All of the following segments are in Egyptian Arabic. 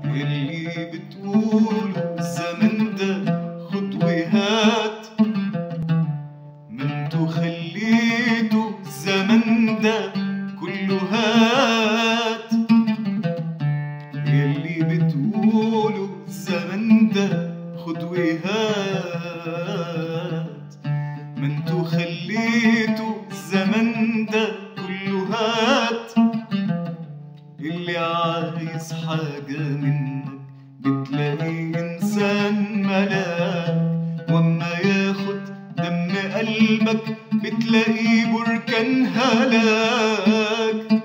اللي بتقولوا الزمن ده خد وهات ما انتوا خليتوا الزمن ده كله هات اللي بتقولوا الزمن ده خد وهات ما انتوا خليتوا الزمن ده كله هات اللي عايز حاجة منك بتلاقي إنسان ملاك وأما ياخد دم قلبك بتلاقيه بركان هلاك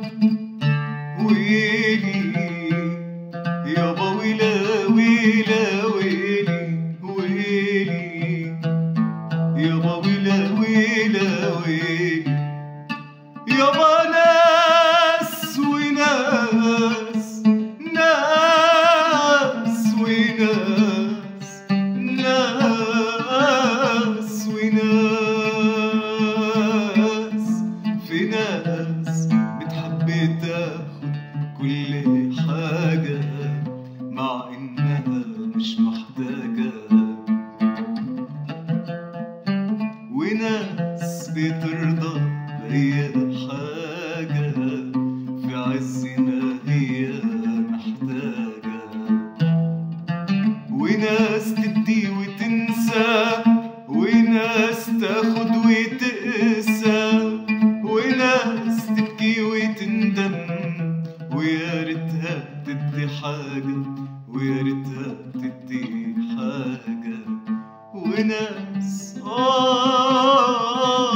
ويلي يابا ويلا ويلا ويلي ويلي يابا ويلا ويلا ويلي يابا ناس وناس ناس وناس ناس وناس في ناس بتحب تاخد كل حاجة مع إنها مش محتاجة وناس بترضى بأي حاجة في عز ما هي محتاجة وناس تدي وتنسى وناس تاخد وتقسى وناس تبكي وتندم ويا ريتها تدي حاجة ويا ريتها تدي حاجة وناس آه